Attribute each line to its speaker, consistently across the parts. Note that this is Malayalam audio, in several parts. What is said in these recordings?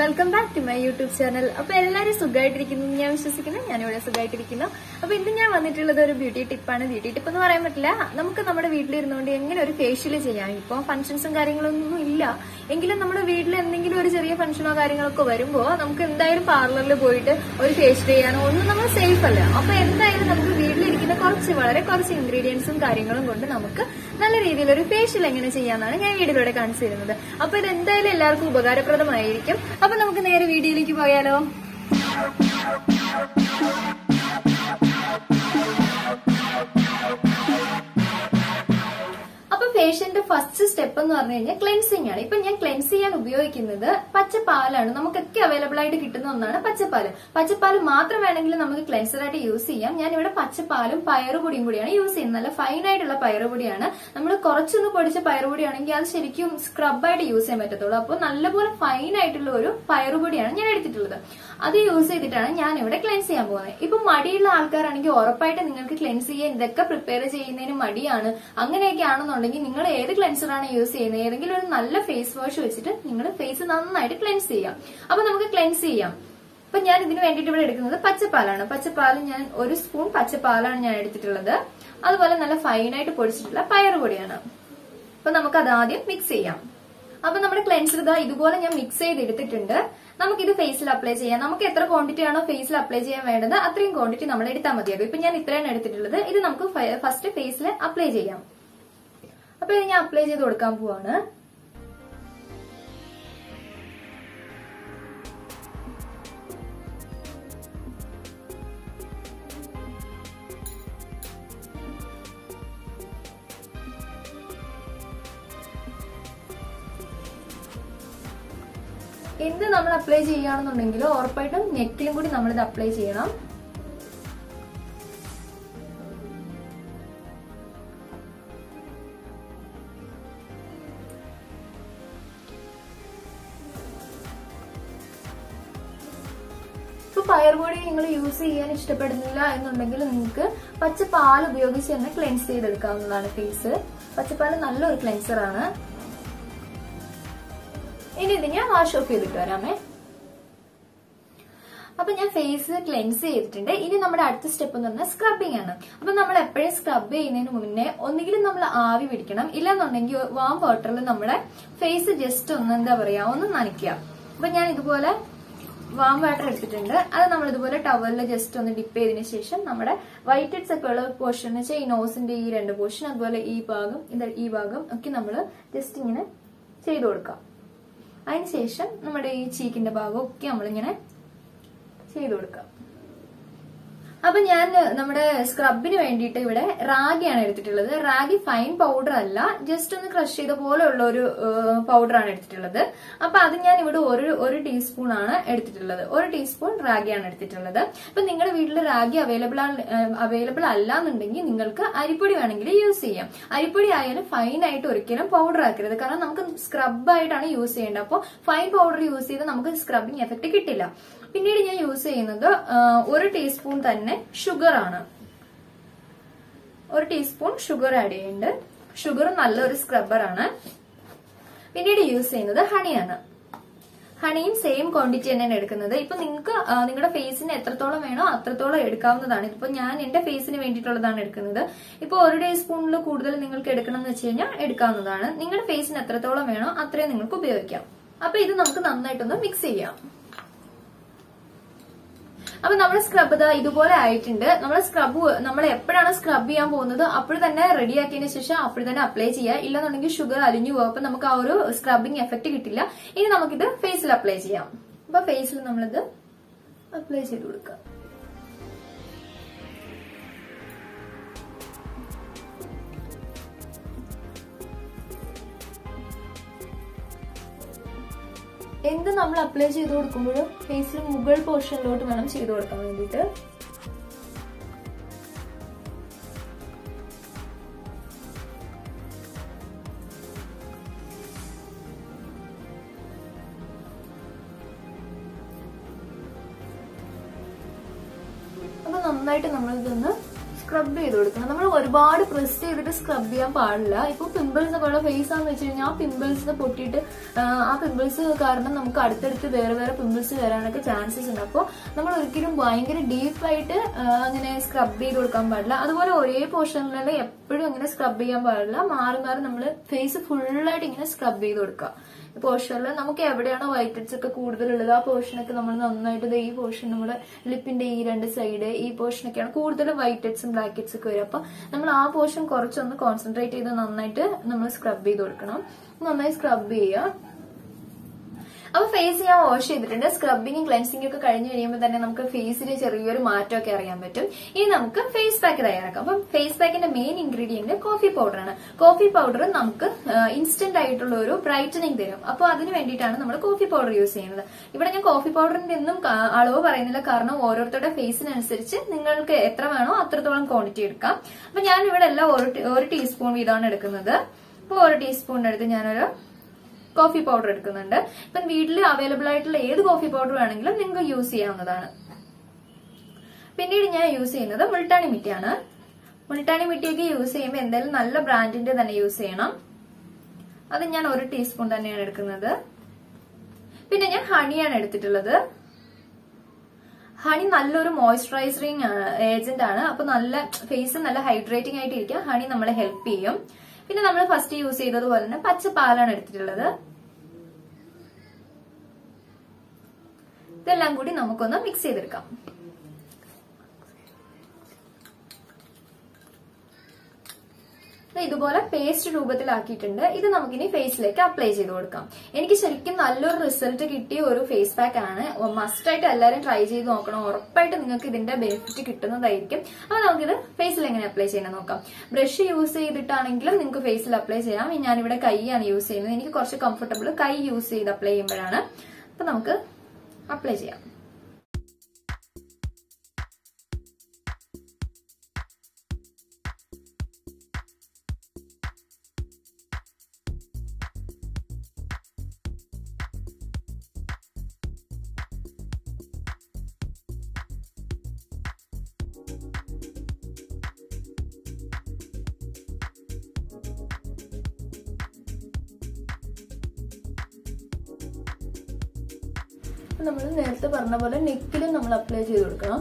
Speaker 1: welcome back to my YouTube channel അപ്പൊ എല്ലാവരും സുഖമായിട്ടിരിക്കുന്നു എന്ന് ഞാൻ വിശ്വസിക്കുന്നു ഞാനിവിടെ സുഖമായിട്ടിരിക്കുന്നു അപ്പൊ ഇന്ന് ഞാൻ വന്നിട്ടുള്ളത് ഒരു ബ്യൂട്ടി ടിപ്പാണ് ബ്യൂട്ടി ടിപ്പ് എന്ന് പറയാൻ പറ്റില്ല നമുക്ക് നമ്മുടെ വീട്ടിലിരുന്നുകൊണ്ട് എങ്ങനെ ഒരു ഫേഷ്യൽ ചെയ്യാം ഇപ്പൊ ഫംഗ്ഷൻസും കാര്യങ്ങളൊന്നും ഇല്ല എങ്കിലും നമ്മുടെ വീട്ടിൽ എന്തെങ്കിലും ഒരു ചെറിയ ഫംഗ്ഷനോ കാര്യങ്ങളൊക്കെ വരുമ്പോൾ നമുക്ക് എന്തായാലും പാർലറിൽ പോയിട്ട് ഒരു ഫേഷ്യൽ ചെയ്യാനോ ഒന്നും നമ്മൾ സേഫ് അല്ല അപ്പൊ എന്തായാലും നമുക്ക് വീട്ടിലിരിക്കുന്ന കുറച്ച് വളരെ കുറച്ച് ഇൻഗ്രീഡിയൻസും കാര്യങ്ങളും കൊണ്ട് നമുക്ക് നല്ല രീതിയിൽ ഒരു ഫേഷ്യൽ എങ്ങനെ ചെയ്യാന്നാണ് ഞാൻ വീഡിയോയിലൂടെ കാണിച്ചു തരുന്നത് അപ്പൊ ഇത് എന്തായാലും എല്ലാവർക്കും ഉപകാരപ്രദമായിരിക്കും അപ്പൊ നമുക്ക് നേരെ വീഡിയോയിലേക്ക് പോയാലോ അപ്പൊ ഫേഷ്യലിന്റെ ഫസ്റ്റ് സ്റ്റെപ്പ് എന്ന് പറഞ്ഞു കഴിഞ്ഞാൽ ക്ലെൻസിങ് ആണ് ഇപ്പൊ ഞാൻ ക്ലെൻസ് ചെയ്യാൻ ഉപയോഗിക്കുന്നത് പച്ചപ്പാലാണ് നമുക്കൊക്കെ അവൈലബിൾ ആയിട്ട് കിട്ടുന്ന ഒന്നാണ് പച്ചപ്പാല് പച്ചപ്പാല് മാത്രം വേണമെങ്കിൽ നമുക്ക് ക്ലെൻസർ ആയിട്ട് യൂസ് ചെയ്യാം ഞാൻ ഇവിടെ പച്ചപ്പാലും പയറുപൊടിയും കൂടിയാണ് യൂസ് ചെയ്യുന്നത് നല്ല ഫൈൻ ആയിട്ടുള്ള പയറുപൊടിയാണ് നമ്മൾ കുറച്ചൊന്ന് പൊടിച്ച പയറുപൊടിയാണെങ്കിൽ അത് ശരിക്കും സ്ക്രബായിട്ട് യൂസ് ചെയ്യാൻ പറ്റത്തുള്ളൂ അപ്പോൾ നല്ലപോലെ ഫൈൻ ആയിട്ടുള്ള ഒരു പയറുപൊടിയാണ് ഞാൻ എടുത്തിട്ടുള്ളത് അത് യൂസ് ചെയ്തിട്ടാണ് ഞാൻ ഇവിടെ ക്ലെൻസ് ചെയ്യാൻ പോകുന്നത് ഇപ്പൊ മടിയുള്ള ആൾക്കാരാണെങ്കിൽ ഉറപ്പായിട്ട് നിങ്ങൾക്ക് ക്ലെൻസ് ചെയ്യാൻ ഇതൊക്കെ പ്രിപ്പയർ ചെയ്യുന്നതിന് മടിയാണ് അങ്ങനെയൊക്കെ ആണെന്നുണ്ടെങ്കിൽ നിങ്ങൾ ഏത് ക്ലെൻസറാണ് യൂസ് ചെയ്യുന്നത് ഏതെങ്കിലും ഒരു നല്ല ഫേസ് വാഷ് വെച്ചിട്ട് നിങ്ങൾ ഫേസ് നന്നായിട്ട് ക്ലെൻസ് ചെയ്യാം അപ്പൊ നമുക്ക് ക്ലെൻസ് ചെയ്യാം അപ്പൊ ഞാൻ ഇതിന് വേണ്ടിയിട്ട് ഇവിടെ എടുക്കുന്നത് പച്ചപ്പാലാണ് പച്ചപ്പാൽ ഞാൻ ഒരു സ്പൂൺ പച്ചപ്പാലാണ് ഞാൻ എടുത്തിട്ടുള്ളത് അതുപോലെ നല്ല ഫൈനായിട്ട് പൊടിച്ചിട്ടുള്ള പയറുപൊടിയാണ് അപ്പൊ നമുക്ക് അത് ആദ്യം മിക്സ് ചെയ്യാം അപ്പൊ നമ്മുടെ ക്ലെൻസർ ഇതാ ഇതുപോലെ ഞാൻ മിക്സ് ചെയ്ത് എടുത്തിട്ടുണ്ട് നമുക്ക് ഇത് ഫേസിൽ അപ്ലൈ ചെയ്യാം നമുക്ക് എത്ര ക്വാണ്ടിറ്റി ആണോ ഫേസിൽ അപ്ലൈ ചെയ്യാൻ വേണ്ടത് അത്രയും ക്വാണ്ടിറ്റി നമ്മൾ എടുത്താൽ മതിയാകും ഇപ്പൊ ഞാൻ ഇത്രയാണ് എടുത്തിട്ടുള്ളത് ഇത് നമുക്ക് ഫസ്റ്റ് ഫേസിൽ അപ്ലൈ ചെയ്യാം അപ്പൊ ഇത് ഞാൻ അപ്ലൈ ചെയ്ത് കൊടുക്കാൻ പോവാണ് എന്ത് നമ്മൾ അപ്ലൈ ചെയ്യുകയാണെന്നുണ്ടെങ്കിൽ ഉറപ്പായിട്ടും നെക്കിലും കൂടി നമ്മൾ ഇത് അപ്ലൈ ചെയ്യണം ഇപ്പൊ പയർപൊടി നിങ്ങൾ യൂസ് ചെയ്യാൻ ഇഷ്ടപ്പെടുന്നില്ല എന്നുണ്ടെങ്കിൽ നിങ്ങൾക്ക് പച്ചപ്പാൽ ഉപയോഗിച്ച് തന്നെ ക്ലെൻസ് ചെയ്തെടുക്കാവുന്നതാണ് ഫേസ് പച്ചപ്പാൽ നല്ലൊരു ക്ലെൻസർ ആണ് ഇനി ഇത് ഞാൻ വാഷ് ഓഫ് ചെയ്തിട്ട് വരാമേ അപ്പൊ ഞാൻ ഫേസ് ക്ലെൻസ് ചെയ്തിട്ടുണ്ട് ഇനി നമ്മുടെ അടുത്ത സ്റ്റെപ്പ് എന്ന് പറഞ്ഞാൽ സ്ക്രബിംഗ് ആണ് അപ്പൊ നമ്മൾ എപ്പോഴും സ്ക്രബ് ചെയ്യുന്നതിന് മുന്നേ ഒന്നുകിലും നമ്മൾ ആവി പിടിക്കണം ഇല്ലെന്നുണ്ടെങ്കിൽ വാം വാട്ടറിൽ നമ്മുടെ ഫേസ് ജസ്റ്റ് ഒന്ന് എന്താ പറയാ ഒന്ന് നനയ്ക്കുക അപ്പൊ ഞാൻ ഇതുപോലെ വാം വാട്ടർ എടുത്തിട്ടുണ്ട് അത് നമ്മൾ ഇതുപോലെ ടവലിൽ ജസ്റ്റ് ഒന്ന് ഡിപ്പ് ചെയ്തതിനു ശേഷം നമ്മുടെ വൈറ്റ് ഹെഡ്സ് ഒക്കെ ഉള്ള പോർഷൻ എന്ന് വെച്ചാൽ ഈ നോസിന്റെ ഈ രണ്ട് പോർഷൻ അതുപോലെ ഈ ഭാഗം ഇത് ഈ ഭാഗം ഒക്കെ നമ്മൾ ജസ്റ്റ് ഇങ്ങനെ ചെയ്തു കൊടുക്കാം അതിനുശേഷം നമ്മുടെ ഈ ചീക്കിന്റെ ഭാഗം ഒക്കെ നമ്മളിങ്ങനെ ചെയ്തു കൊടുക്കാം അപ്പൊ ഞാൻ നമ്മുടെ സ്ക്രബിന് വേണ്ടിയിട്ട് ഇവിടെ റാഗിയാണ് എടുത്തിട്ടുള്ളത് റാഗി ഫൈൻ പൗഡർ അല്ല ജസ്റ്റ് ഒന്ന് ക്രഷ് ചെയ്ത പോലെയുള്ള ഒരു പൗഡറാണ് എടുത്തിട്ടുള്ളത് അപ്പൊ അത് ഞാൻ ഇവിടെ ഒരു ഒരു ടീസ്പൂൺ ആണ് എടുത്തിട്ടുള്ളത് ഒരു ടീസ്പൂൺ റാഗിയാണ് എടുത്തിട്ടുള്ളത് അപ്പൊ നിങ്ങളുടെ വീട്ടിൽ റാഗി അവൈലബിൾ അവൈലബിൾ അല്ല എന്നുണ്ടെങ്കിൽ നിങ്ങൾക്ക് അരിപ്പൊടി വേണമെങ്കിൽ യൂസ് ചെയ്യാം അരിപ്പൊടി ആയാലും ഫൈൻ ആയിട്ട് ഒരിക്കലും പൗഡർ ആക്കരുത് കാരണം നമുക്ക് സ്ക്രബ് ആയിട്ടാണ് യൂസ് ചെയ്യേണ്ടത് അപ്പോൾ ഫൈൻ പൗഡർ യൂസ് ചെയ്ത് നമുക്ക് സ്ക്രബിങ് എഫക്ട് കിട്ടില്ല പിന്നീട് ഞാൻ യൂസ് ചെയ്യുന്നത് ഒരു ടീസ്പൂൺ തന്നെ ഷുഗർ ആണ് ഒരു ടീസ്പൂൺ ഷുഗർ ആഡ് ചെയ്യുന്നുണ്ട് ഷുഗർ നല്ലൊരു സ്ക്രബ്ബർ ആണ് പിന്നീട് യൂസ് ചെയ്യുന്നത് ഹണിയാണ് ഹണിയും സെയിം ക്വാണ്ടിറ്റി തന്നെയാണ് എടുക്കുന്നത് ഇപ്പൊ നിങ്ങൾക്ക് നിങ്ങളുടെ ഫേസിന് എത്രത്തോളം വേണോ അത്രത്തോളം എടുക്കാവുന്നതാണ് ഇപ്പൊ ഞാൻ എന്റെ ഫേസിന് വേണ്ടിയിട്ടുള്ളതാണ് എടുക്കുന്നത് ഇപ്പൊ ഒരു ടീസ്പൂണിൽ കൂടുതൽ നിങ്ങൾക്ക് എടുക്കണം എന്ന് വെച്ച് കഴിഞ്ഞാൽ എടുക്കാവുന്നതാണ് നിങ്ങളുടെ ഫേസിന് എത്രത്തോളം വേണോ അത്രയും നിങ്ങൾക്ക് ഉപയോഗിക്കാം അപ്പൊ ഇത് നമുക്ക് നന്നായിട്ടൊന്ന് മിക്സ് ചെയ്യാം അപ്പൊ നമ്മുടെ സ്ക്രബ് ഇതാ ഇതുപോലെ ആയിട്ടുണ്ട് നമ്മൾ സ്ക്രബ് നമ്മൾ എപ്പോഴാണ് സ്ക്രബ് ചെയ്യാൻ പോകുന്നത് അപ്പോൾ തന്നെ റെഡി ആക്കിയതിനു ശേഷം അപ്പോൾ തന്നെ അപ്ലൈ ചെയ്യുക ഇല്ലെന്നുണ്ടെങ്കിൽ ഷുഗർ അലിഞ്ഞു പോകും അപ്പൊ നമുക്ക് ആ ഒരു സ്ക്രബിങ് എഫക്ട് കിട്ടില്ല ഇനി നമുക്കിത് ഫേസിൽ അപ്ലൈ ചെയ്യാം അപ്പൊ ഫേസിൽ നമ്മളിത് അപ്ലൈ ചെയ്ത് കൊടുക്കാം എന്ത് നമ്മൾ അപ്ലൈ ചെയ്ത് കൊടുക്കുമ്പോഴും ഫേസിൽ മുകൾ പോർഷനിലോട്ട് വേണം ചെയ്ത് കൊടുക്കാൻ വേണ്ടിയിട്ട് അപ്പൊ നന്നായിട്ട് നമ്മൾ ഇതൊന്ന് സ്ക്രബ് ചെയ്ത് കൊടുക്കണം നമ്മൾ ഒരുപാട് പ്രസ് ചെയ്തിട്ട് സ്ക്രബ് ചെയ്യാൻ പാടില്ല ഇപ്പൊ പിമ്പിൾസ് ഒക്കെ ഉള്ള ഫേസ് ആണെന്ന് വെച്ച് കഴിഞ്ഞാൽ ആ പിമ്പിൾസ് പൊട്ടിയിട്ട് ആ, ആ പിമ്പിൾസ് കാരണം നമുക്ക് അടുത്തടുത്ത് വേറെ വേറെ പിമ്പിൾസ് വരാനൊക്കെ ചാൻസസ് ഉണ്ട് അപ്പോൾ നമ്മൾ ഒരിക്കലും ഭയങ്കര ഡീപ്പായിട്ട് അങ്ങനെ സ്ക്രബ് ചെയ്ത് കൊടുക്കാൻ പാടില്ല അതുപോലെ ഒരേ പോർഷനിൽ എപ്പോഴും ഇങ്ങനെ സ്ക്രബ് ചെയ്യാൻ പാടില്ല മാറി മാറി നമ്മൾ ഫേസ് ഫുള്ളായിട്ട് ഇങ്ങനെ സ്ക്രബ് ചെയ്ത് കൊടുക്കുക പോർഷനിൽ നമുക്ക് എവിടെയാണോ വൈറ്റഡ്സ് ഒക്കെ കൂടുതലുള്ളത് ആ പോർഷനൊക്കെ നമ്മൾ നന്നായിട്ട് ദേ ഈ പോർഷൻ നമ്മുടെ ലിപ്പിന്റെ ഈ രണ്ട് സൈഡ് ഈ പോർഷനൊക്കെയാണ് കൂടുതലും വൈറ്റഡ്സും ബ്ലാക്കറ്റ്സ് ഒക്കെ വരും അപ്പൊ നമ്മൾ ആ പോർഷൻ കുറച്ചൊന്ന് കോൺസെൻട്രേറ്റ് ചെയ്ത് നന്നായിട്ട് നമ്മൾ സ്ക്രബ് ചെയ്ത് കൊടുക്കണം നന്നായി സ്ക്രബ് ചെയ്യുക അപ്പൊ ഫേസ് ഞാൻ വാഷ് ചെയ്തിട്ടുണ്ട് സ്ക്രബിങ്ങും ക്ലെൻസിംഗും ഒക്കെ കഴിഞ്ഞ് കഴിയുമ്പോൾ തന്നെ നമുക്ക് ഫേസിൽ ചെറിയൊരു മാറ്റമൊക്കെ അറിയാൻ പറ്റും ഇനി നമുക്ക് ഫേസ് പാക്ക് തയ്യാറാക്കാം അപ്പം ഫേസ് പാക്കിന്റെ മെയിൻ ഇൻഗ്രീഡിയന്റ് കോഫി പൗഡറാണ് കോഫി പൗഡർ നമുക്ക് ഇൻസ്റ്റന്റ് ആയിട്ടുള്ള ഒരു ബ്രൈറ്റനിങ് തരും അപ്പോൾ അതിന് വേണ്ടിയിട്ടാണ് നമ്മൾ കോഫി പൗഡർ യൂസ് ചെയ്യുന്നത് ഇവിടെ ഞാൻ കോഫി പൗഡറിന്റെ ഒന്നും ക- അളവ് പറയുന്നില്ല കാരണം ഓരോരുത്തരുടെ ഫേസിനനുസരിച്ച് നിങ്ങൾക്ക് എത്ര വേണോ അത്രത്തോളം ക്വാണ്ടിറ്റി എടുക്കാം അപ്പൊ ഞാൻ ഇവിടെ എല്ലാം ഒരു ടീ- ഒരു ടീസ്പൂൺ വീതമാണ് എടുക്കുന്നത് അപ്പോൾ ഒരു ടീസ്പൂണിന്റെ അടുത്ത് ഞാനൊരു കോഫി പൗഡർ എടുക്കുന്നുണ്ട് ഇപ്പം വീട്ടിൽ അവൈലബിൾ ആയിട്ടുള്ള ഏത് കോഫി പൗഡർ വേണമെങ്കിലും നിങ്ങൾക്ക് യൂസ് ചെയ്യാവുന്നതാണ് പിന്നീട് ഞാൻ യൂസ് ചെയ്യുന്നത് മുൾട്ടാണി മിറ്റിയാണ് മുൾട്ടാണി മിറ്റിയൊക്കെ യൂസ് ചെയ്യുമ്പോൾ എന്തായാലും നല്ല ബ്രാൻഡിന്റെ തന്നെ യൂസ് ചെയ്യണം അത് ഞാൻ ഒരു ടീസ്പൂൺ തന്നെയാണ് എടുക്കുന്നത് പിന്നെ ഞാൻ ഹണിയാണ് എടുത്തിട്ടുള്ളത് ഹണി നല്ലൊരു മോയ്സ്ചറൈസറിങ് ഏജന്റ് ആണ് അപ്പൊ നല്ല ഫേസ് നല്ല ഹൈഡ്രേറ്റിംഗ് ആയിട്ട് ഇരിക്കാൻ ഹണി നമ്മളെ ഹെൽപ്പ് ചെയ്യും പിന്നെ നമ്മൾ ഫസ്റ്റ് യൂസ് ചെയ്തതുപോലെ തന്നെ പച്ച പാലാണ് എടുത്തിട്ടുള്ളത് ഇതെല്ലാം കൂടി നമുക്കൊന്ന് മിക്സ് ചെയ്തെടുക്കാം ദേ ഇതുപോലെ പേസ്റ്റ് രൂപത്തിലാക്കിയിട്ടുണ്ട് ഇത് നമുക്കിനി ഫേസിലേക്ക് അപ്ലൈ ചെയ്ത് കൊടുക്കാം എനിക്ക് ശരിക്കും നല്ലൊരു റിസൾട്ട് കിട്ടിയ ഒരു ഫേസ് പാക്ക് ആണ് മസ്റ്റ് ആയിട്ട് എല്ലാവരും ട്രൈ ചെയ്ത് നോക്കണം ഉറപ്പായിട്ട് നിങ്ങൾക്ക് ഇതിന്റെ ബെനിഫിറ്റ് കിട്ടുന്നതായിരിക്കും അപ്പൊ നമുക്കിത് ഫേസിൽ എങ്ങനെ അപ്ലൈ ചെയ്യണം നോക്കാം ബ്രഷ് യൂസ് ചെയ്തിട്ടാണെങ്കിലും നിങ്ങൾക്ക് ഫേസിൽ അപ്ലൈ ചെയ്യാം ഞാനിവിടെ കൈയാണ് യൂസ് ചെയ്യുന്നത് എനിക്ക് കുറച്ച് കംഫർട്ടബിൾ കൈ യൂസ് ചെയ്ത് അപ്ലൈ ചെയ്യുമ്പോഴാണ് അപ്പൊ നമുക്ക് അപ്ലൈ ചെയ്യാം നമ്മൾ നേരത്തെ പറഞ്ഞ പോലെ നെക്കിലും നമ്മൾ അപ്ലൈ ചെയ്ത് കൊടുക്കണം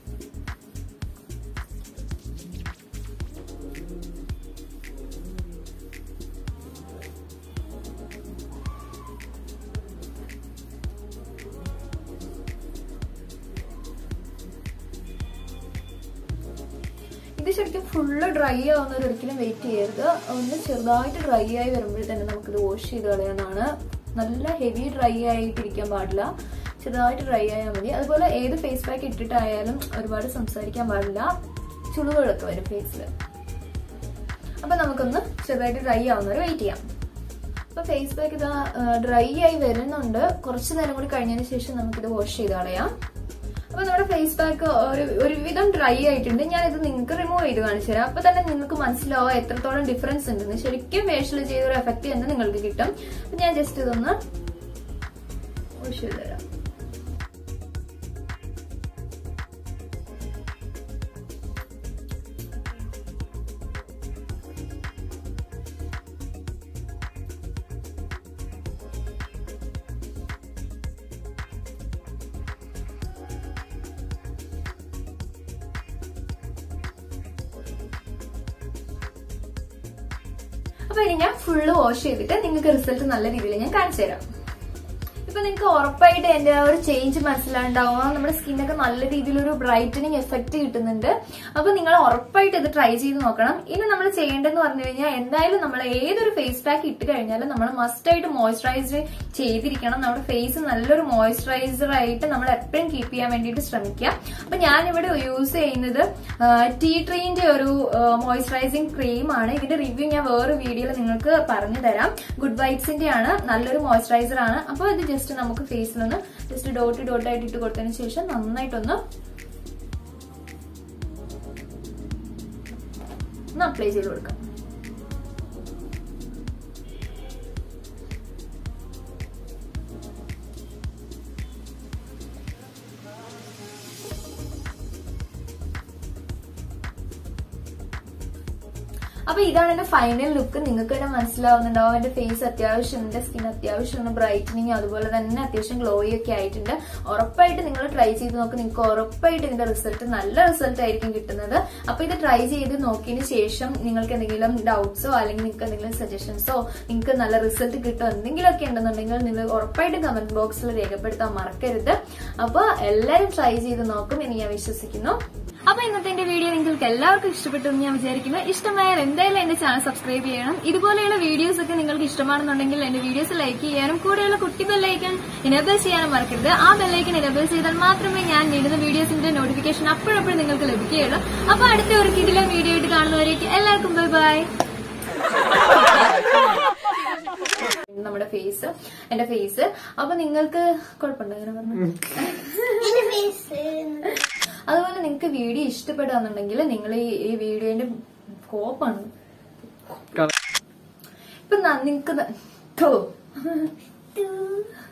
Speaker 1: ഇത് ശരിക്കും ഫുള്ള് ഡ്രൈ ആവുന്നത് ഒരിക്കലും വെയിറ്റ് ചെയ്യരുത് ഒന്ന് ചെറുതായിട്ട് ഡ്രൈ ആയി വരുമ്പോൾ തന്നെ നമുക്കിത് വാഷ് ചെയ്ത് കളയാനാണ് നല്ല ഹെവി ഡ്രൈ ആയിട്ടിരിക്കാൻ പാടില്ല ചെറുതായിട്ട് ഡ്രൈ ആയാൽ മതി അതുപോലെ ഏത് ഫേസ് പാക്ക് ഇട്ടിട്ടായാലും ഒരുപാട് സംസാരിക്കാൻ പാടില്ല ചുളിവുകളൊക്കെ വരും ഫേസിൽ അപ്പൊ നമുക്കൊന്ന് ചെറുതായിട്ട് ഡ്രൈ ആവുന്നവരെ വെയിറ്റ് ചെയ്യാം അപ്പൊ ഫേസ് പാക്ക് ഇതാ ഡ്രൈ ആയി വരുന്നുണ്ട് കുറച്ച് നേരം കൂടി കഴിഞ്ഞതിന് ശേഷം നമുക്കിത് വാഷ് ചെയ്ത് കളയാം അപ്പൊ നമ്മുടെ ഫേസ് പാക്ക് ഒരു ഒരുവിധം ഡ്രൈ ആയിട്ടുണ്ട് ഞാൻ ഇത് നിങ്ങൾക്ക് റിമൂവ് ചെയ്ത് കാണിച്ചു തരാം അപ്പൊ തന്നെ നിങ്ങൾക്ക് മനസ്സിലാവുക എത്രത്തോളം ഡിഫറൻസ് ഉണ്ടെന്ന് ശരിക്കും ഫേഷ്യൽ ചെയ്ത ഒരു എഫക്ട് തന്നെ നിങ്ങൾക്ക് കിട്ടും അപ്പൊ ഞാൻ ജസ്റ്റ് ഇതൊന്ന് വാഷ് ചെയ്ത് തരാം അപ്പൊ ഇനി ഞാൻ ഫുള്ള് വാഷ് ചെയ്തിട്ട് നിങ്ങൾക്ക് റിസൾട്ട് നല്ല രീതിയിൽ ഞാൻ കാണിച്ചു തരാം ഇപ്പൊ നിങ്ങൾക്ക് ഉറപ്പായിട്ട് എന്റെ ആ ഒരു ചേഞ്ച് മനസ്സിലാണ്ടാവുക നമ്മുടെ സ്കിന്നൊക്കെ നല്ല രീതിയിലൊരു ബ്രൈറ്റനിങ് എഫക്ട് കിട്ടുന്നുണ്ട് അപ്പൊ നിങ്ങൾ ഉറപ്പായിട്ട് ഇത് ട്രൈ ചെയ്ത് നോക്കണം ഇനി നമ്മൾ ചെയ്യേണ്ടതെന്ന് പറഞ്ഞു കഴിഞ്ഞാൽ എന്തായാലും നമ്മൾ ഏതൊരു ഫേസ് പാക്ക് ഇട്ട് കഴിഞ്ഞാലും നമ്മൾ മസ്റ്റ് ആയിട്ട് മോയ്സ്ചറൈസ് ചെയ്തിരിക്കണം നമ്മുടെ ഫേസ് നല്ലൊരു മോയ്സ്ചറൈസർ ആയിട്ട് നമ്മൾ എപ്പോഴും കീപ്പ് ചെയ്യാൻ വേണ്ടിയിട്ട് ശ്രമിക്കുക അപ്പൊ ഞാനിവിടെ യൂസ് ചെയ്യുന്നത് ടീ ട്രീന്റെ ഒരു മോയ്സ്ചറൈസിങ് ക്രീമാണ് ഇതിന്റെ റിവ്യൂ ഞാൻ വേറെ വീഡിയോയിൽ നിങ്ങൾക്ക് പറഞ്ഞു തരാം ഗുഡ് വൈബ്സിന്റെ ആണ് നല്ലൊരു മോയ്സ്ചറൈസർ ആണ് അപ്പോൾ ഇത് ജസ്റ്റ് നമുക്ക് ഫേസിലൊന്ന് ജസ്റ്റ് ഡോട്ട് ഡോട്ട് ആയിട്ട് ഇട്ട് കൊടുത്തതിന് ശേഷം നന്നായിട്ടൊന്ന് ഒന്ന് അപ്ലൈ ചെയ്ത് കൊടുക്കാം അപ്പൊ ഇതാണ് എന്റെ ഫൈനൽ ലുക്ക് നിങ്ങൾക്ക് തന്നെ മനസ്സിലാവുന്നുണ്ടാവും എന്റെ ഫേസ് അത്യാവശ്യം എന്റെ സ്കിൻ അത്യാവശ്യം ഒന്ന് ബ്രൈറ്റനിങ് അതുപോലെ തന്നെ അത്യാവശ്യം ഗ്ലോയി ഒക്കെ ആയിട്ടുണ്ട് ഉറപ്പായിട്ട് നിങ്ങൾ ട്രൈ ചെയ്ത് നോക്ക് നിങ്ങൾക്ക് ഉറപ്പായിട്ട് ഇതിന്റെ റിസൾട്ട് നല്ല റിസൾട്ട് ആയിരിക്കും കിട്ടുന്നത് അപ്പൊ ഇത് ട്രൈ ചെയ്ത് നോക്കിയതിന് ശേഷം നിങ്ങൾക്ക് എന്തെങ്കിലും ഡൗട്ട്സോ അല്ലെങ്കിൽ നിങ്ങൾക്ക് എന്തെങ്കിലും സജഷൻസോ നിങ്ങൾക്ക് നല്ല റിസൾട്ട് കിട്ടോ എന്തെങ്കിലുമൊക്കെ ഉണ്ടെന്നുണ്ടെങ്കിൽ നിങ്ങൾ ഉറപ്പായിട്ട് കമന്റ് ബോക്സിൽ രേഖപ്പെടുത്താൻ മറക്കരുത് അപ്പൊ എല്ലാവരും ട്രൈ ചെയ്ത് നോക്കും എന്ന് ഞാൻ വിശ്വസിക്കുന്നു അപ്പൊ ഇന്നത്തെ എന്റെ വീഡിയോ നിങ്ങൾക്ക് എല്ലാവർക്കും ഇഷ്ടപ്പെട്ടു എന്ന് ഞാൻ വിചാരിക്കുന്നു ഇഷ്ടമായാൽ എന്തായാലും എന്റെ ചാനൽ സബ്സ്ക്രൈബ് ചെയ്യണം ഇതുപോലെയുള്ള വീഡിയോസ് ഒക്കെ നിങ്ങൾക്ക് ഇഷ്ടമാണെന്നുണ്ടെങ്കിൽ എന്റെ വീഡിയോസ് ലൈക്ക് ചെയ്യാനും കൂടെയുള്ള കുട്ടി ബെല്ലൈക്കൺ ഇനബിൾ ചെയ്യാനും മറക്കരുത് ആ ബെല്ലൈക്കൺ ഇനബിൾ ചെയ്താൽ മാത്രമേ ഞാൻ ഇടുന്ന വീഡിയോസിന്റെ നോട്ടിഫിക്കേഷൻ അപ്പോഴപ്പോഴും നിങ്ങൾക്ക് ലഭിക്കുകയുള്ളൂ അപ്പൊ അടുത്ത ഒരു കിടിലം വീഡിയോ ആയിട്ട് കാണുന്നവരേക്ക് എല്ലാവർക്കും ബൈ ബൈ നമ്മുടെ ഫേസ് എന്റെ ഫേസ് അപ്പൊ നിങ്ങൾക്ക് കുഴപ്പമുണ്ടോ അങ്ങനെ പറഞ്ഞു
Speaker 2: എന്റെ ഫേസ്
Speaker 1: അതുപോലെ നിങ്ങൾക്ക് വീഡിയോ ഇഷ്ടപ്പെടുകയാണെന്നുണ്ടെങ്കിൽ നിങ്ങൾ ഈ ഈ വീഡിയോന്റെ കോപ്പാണ് ഇപ്പൊ നിങ്ങൾക്ക്